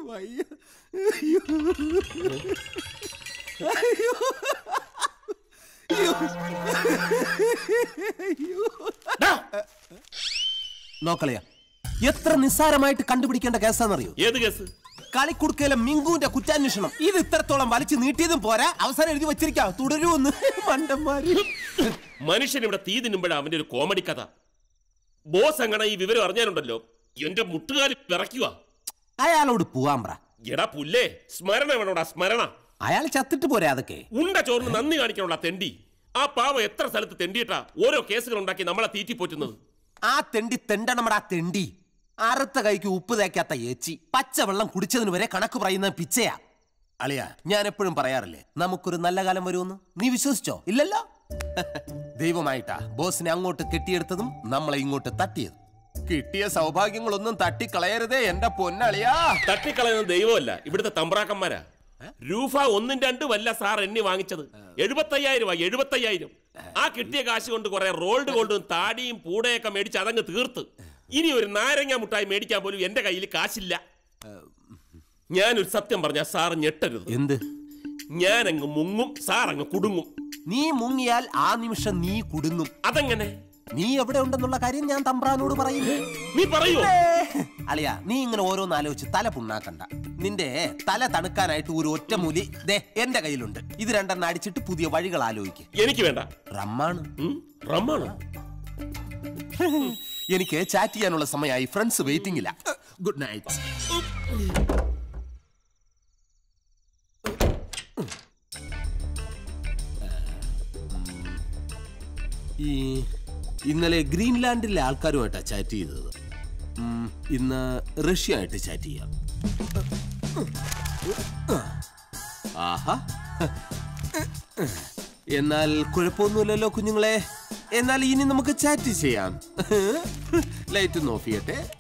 വയ്യ അയ്യോ അയ്യോ അയ്യോ നോക്കളയാ എത്ര നിസ്സാരമായിട്ട് കണ്ടുപിടിക്കേണ്ട കേസാന്നറിയോ ഏത് കേസ് കളിക്കുടുക്കയിലെ മിങ്കുവിന്റെ കുറ്റാന്വേഷണം ഇത് ഇത്രത്തോളം വലിച്ചു നീട്ടിയതും പോരാ അവസാനം എഴുതി വെച്ചിരിക്കാം തുടരുമെന്ന് മണ്ടന്മാര് മനുഷ്യൻ ഇവിടെ തീ തിന്നുമ്പോഴാ അവന്റെ ഒരു കോമഡി കഥ ബോസ് അങ്ങനെ ഈ വിവരം അറിഞ്ഞാലുണ്ടല്ലോ എന്റെ മുട്ടുകാരി വിറയ്ക്കുക അയാളോട് പോവാൻ പറ എടാ പുല്ലേ സ്മരണ വേണോടാ സ്മരണ അയാൾ ചത്തിട്ട് പോരെ അതൊക്കെ ഉണ്ട ചോറിന് നന്ദി കാണിക്കണോടാ തെണ്ടി ആ പാവം എത്ര സ്ഥലത്ത് തെണ്ടിയിട്ടാ ഓരോ കേസുകൾ ഉണ്ടാക്കി നമ്മളെ തീറ്റി പോറ്റുന്നത് ആ തെണ്ടി തെണ്ടണമടാ തെണ്ടി അറുത്ത കൈക്ക് ഉപ്പ് തേക്കാത്ത ഏച്ചി പച്ചവെള്ളം കുടിച്ചതിന് വരെ കണക്ക് പറയുന്ന പിച്ചയാ അളിയ ഞാൻ എപ്പോഴും പറയാറില്ലേ നമുക്കൊരു നല്ല കാലം വരുമെന്ന് നീ വിശ്വസിച്ചോ ഇല്ലല്ലോ ദൈവമായിട്ടാ ബോസിനെ അങ്ങോട്ട് കെട്ടിയെടുത്തതും നമ്മളെ ഇങ്ങോട്ട് തട്ടിയത് കിട്ടിയ സൗഭാഗ്യങ്ങളൊന്നും തട്ടിക്കളയരുതേ എന്റെ പൊന്നളിയാ തട്ടിക്കളയുന്ന ദൈവമല്ല ഇവിടുത്തെ തമ്പ്രാക്കന്മാരാ രൂപ ഒന്നും രണ്ടും അല്ല സാർ എണ്ണി വാങ്ങിച്ചത് എഴുപത്തയ്യായിരം എഴുപത്തയ്യായിരം ആ കിട്ടിയ കാശ് കൊണ്ട് കുറെ റോൾഡ് ഗോൾഡും താടിയും പൂടയൊക്കെ മേടിച്ച് അതങ്ങ് തീർത്ത് ഇനി ഒരു നാരങ്ങ മുട്ടായി മേടിക്കാൻ പോലും എന്റെ കയ്യിൽ കാശില്ല ഞാനൊരു സത്യം പറഞ്ഞ സാർ ഞെട്ടരുത് എന്ത് ഞാൻ അങ്ങ് മുങ്ങും സാർ അങ്ങ് കുടുങ്ങും നീ മുങ്ങിയാൽ ആ നിമിഷം നീ കുടുങ്ങും അതെങ്ങനെ നീ എവിടെ ഉണ്ടെന്നുള്ള കാര്യം ഞാൻ തമ്പ്രാനോട് പറയുന്നു നീ പറയൂ അളിയ നീ ഇങ്ങനെ ഓരോന്ന് ആലോചിച്ച് തല പുണ്ണാക്കണ്ട നിന്റെ തല തണുക്കാനായിട്ട് ഒരു ഒറ്റമൂലി ദേ എന്റെ കയ്യിലുണ്ട് ഇത് രണ്ടെണ്ണം അടിച്ചിട്ട് പുതിയ വഴികൾ ആലോചിക്ക് എനിക്ക് വേണ്ട റമ്മാണ് ഉം, റമ്മാണോ എനിക്ക് ചാറ്റ് ചെയ്യാനുള്ള സമയമായി ഫ്രണ്ട്സ് വെയിറ്റിംഗില്ല ഗുഡ് നൈറ്റ് ഈ ഇന്നലെ ഗ്രീൻലാൻഡിലെ ആൾക്കാരുമായിട്ടാ ചാറ്റ് ചെയ്തത് ഉം, ഇന്ന് റഷ്യ ആയിട്ട് ചാറ്റ് ചെയ്യാം ആഹാ എന്നാൽ കുഴപ്പമൊന്നുമില്ലല്ലോ കുഞ്ഞുങ്ങളെ എന്നാൽ ഇനി നമുക്ക് ചാറ്റ് ചെയ്യാം ലൈറ്റ് ഒന്ന് ഓഫ് ചെയ്യട്ടെ